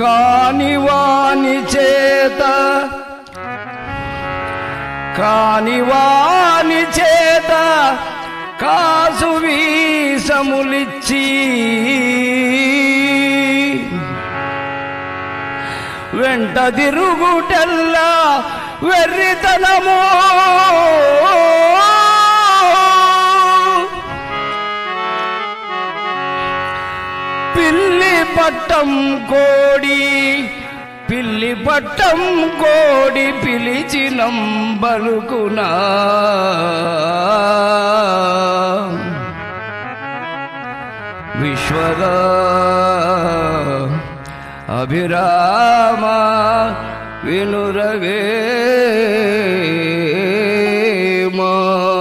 కానివాని చేత కానివాని చేత కాసు వీసములిచ్చి వెంట తిరుగుటల్లా వెర్రితనము పిల్లి పట్టం కోడి పిల్లి పట్టం కోడి పిలిచినం బలుకునా విశ్వద అభిరామ వినురవే మా